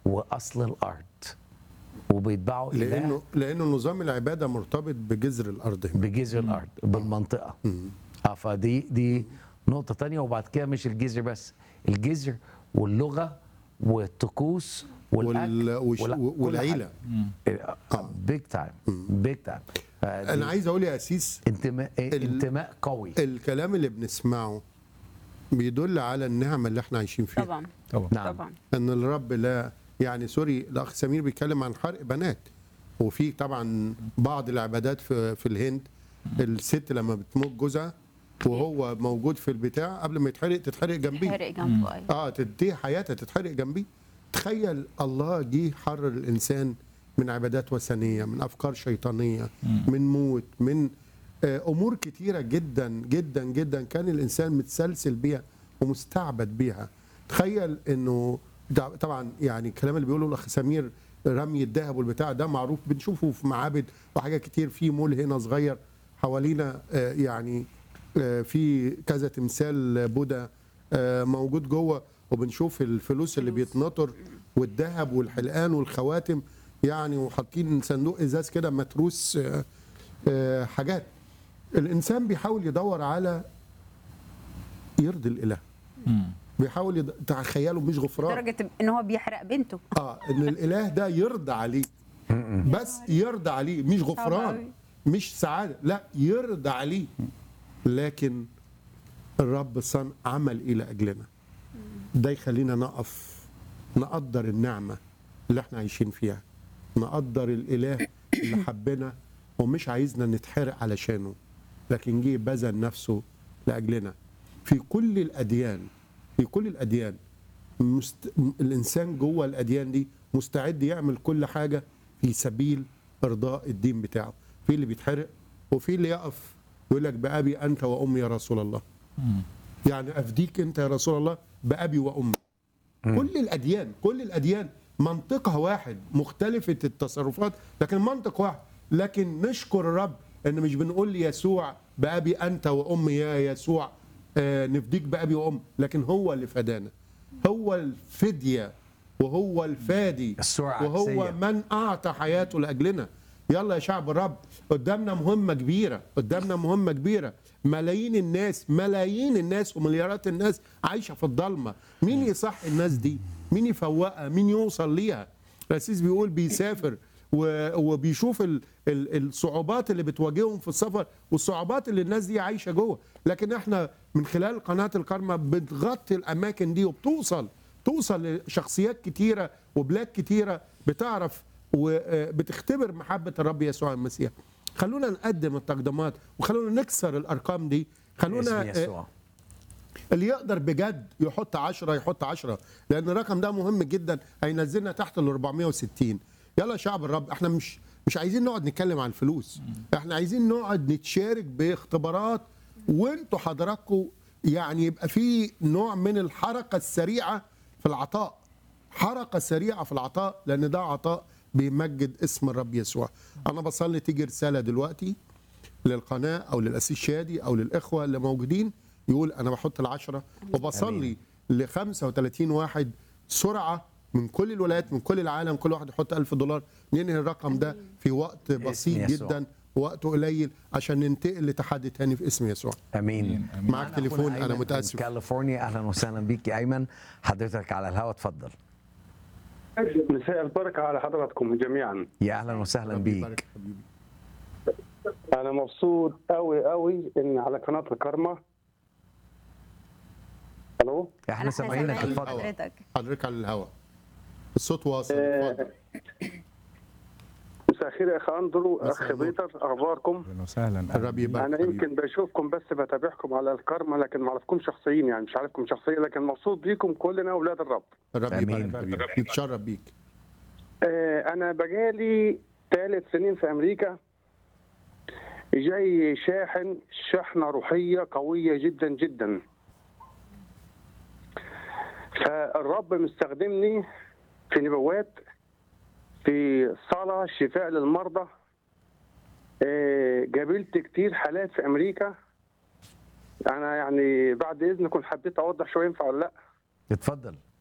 واصل الارض وبيتبعوا إله لانه لانه نظام العباده مرتبط بجذر الارض هنا بجذر الارض بالمنطقه اه فدي دي نقطه تانية وبعد كده مش الجذر بس الجذر واللغه والطقوس والاكل وال- وش- ولا- كل والعيله بيج تايم بيج تايم انا عايز اقول يا اسيس انتماء انتماء قوي الكلام اللي بنسمعه بيدل على النعمه اللي احنا عايشين فيها طبعا طبعا نعم طبعا ان الرب لا يعني سوري الاخ سمير بيتكلم عن حرق بنات وفي طبعا بعض العبادات في في الهند الست لما بتموت جوزها وهو موجود في البتاع قبل ما يتحرق تتحرق جنبيه حرق جنبه ايوه اه تنتهي حياتها تتحرق جنبيه تخيل الله جه حرر الانسان من عبادات وثنيه من افكار شيطانيه من موت من آه امور كتيره جدا جدا جدا كان الانسان متسلسل بيها ومستعبد بيها تخيل انه ده طبعا يعني الكلام اللي بيقوله الاخ سمير رمي الذهب والبتاع ده معروف بنشوفه في معابد وحاجات كتير في مول هنا صغير حوالينا آه يعني آه في كذا تمثال بوذا آه، موجود جوه وبنشوف الفلوس اللي بيتنطر والذهب والحلقان والخواتم يعني وحاطين صندوق ازاز كده متروس آه، آه، حاجات الانسان بيحاول يدور على يرضي الاله بيحاول يد... تخيلوا مش غفران لدرجه ان هو بيحرق بنته اه ان الاله ده يرضى عليه بس يرضى عليه مش صعب غفران أوي. مش سعاده لا يرضى عليه لكن الرب صن عمل الى اجلنا ده يخلينا نقف نقدر النعمه اللي احنا عايشين فيها نقدر الاله اللي حبنا ومش عايزنا نتحرق علشانه لكن جه بذل نفسه لاجلنا في كل الاديان في كل الاديان مست... الانسان جوه الاديان دي مستعد يعمل كل حاجه في سبيل ارضاء الدين بتاعه في اللي بيتحرق وفي اللي يقف يقول لك بابي انت وامي يا رسول الله يعني افديك انت يا رسول الله بابي وامي كل الاديان كل الاديان منطقها واحد مختلفه التصرفات لكن منطق واحد لكن نشكر الرب ان مش بنقول ليسوع بابي انت وامي يا يسوع آه نفديك بابي وامي لكن هو اللي فدانا هو الفديه وهو الفادي السرعة وهو عكسية. من اعطى حياته لاجلنا يلا يا شعب الرب قدامنا مهمه كبيره قدامنا مهمه كبيره ملايين الناس ملايين الناس ومليارات الناس عايشه في الضلمه مين يصح الناس دي مين يفوقها مين يوصل ليها الرئيس بيقول بيسافر و- وبيشوف ال- ال- الصعوبات اللي بتواجههم في السفر والصعوبات اللي الناس دي عايشه جوه لكن احنا من خلال قناه الكرمه بتغطي الاماكن دي وبتوصل توصل لشخصيات كتيره وبلاد كتيره بتعرف وبتختبر محبه الرب يسوع المسيح خلونا نقدم التقدمات وخلونا نكسر الارقام دي خلونا اسم يسوع اللي يقدر بجد يحط 10 يحط 10 لان الرقم ده مهم جدا هينزلنا تحت ال 460 يلا يا شعب الرب احنا مش مش عايزين نقعد نتكلم عن الفلوس احنا عايزين نقعد نتشارك باختبارات وانتوا حضراتكم يعني يبقى في نوع من الحركه السريعه في العطاء حركه سريعه في العطاء لان ده عطاء بيمجد اسم الرب يسوع انا بصلي تيجي رساله دلوقتي للقناه او للاسيس شادي او للاخوه اللي موجودين يقول انا بحط العشره وبصلي ل 35 واحد سرعه من كل الولايات من كل العالم كل واحد يحط 1000 دولار ننهي الرقم ده في وقت بسيط يسوع. جدا وقته قليل عشان ننتقل لتحدي تاني في اسم يسوع امين آمين. آمين. معاك معنا تليفون أخونا انا أيمن متاسف من كاليفورنيا اهلا وسهلا بيك يا ايمن حضرتك على الهواء اتفضل مساء البركة على حضراتكم جميعا يا اهلا وسهلا ربي بيك يبارك حبيبي أنا مبسوط أوي أوي إن على قناة الكرمة ألو احنا سامعينك سامعين اتفضل حضرتك حضرتك على الهواء الصوت واصل آه، اتفضل مساء الخير يا أخ أندرو مساء أخ النور. بيتر أخباركم اهلا وسهلا الرب يبارك أنا حبيبي. يمكن بشوفكم بس بتابعكم على الكرمة لكن ما أعرفكم شخصيا يعني مش عارفكم شخصيا لكن مبسوط بيكم كلنا أولاد الرب الرب آمين. يبارك حبيبي نتشرف بيك آه، أنا بقالي ثلاث سنين في أمريكا جاي شاحن شحنة روحية قوية جدا جدا فالرب مستخدمني في نبوات في صلاة شفاء للمرضى آه، قابلت كتير حالات في أمريكا أنا يعني بعد إذنكم حبيت أوضح شوية ينفع ولا لأ اتفضل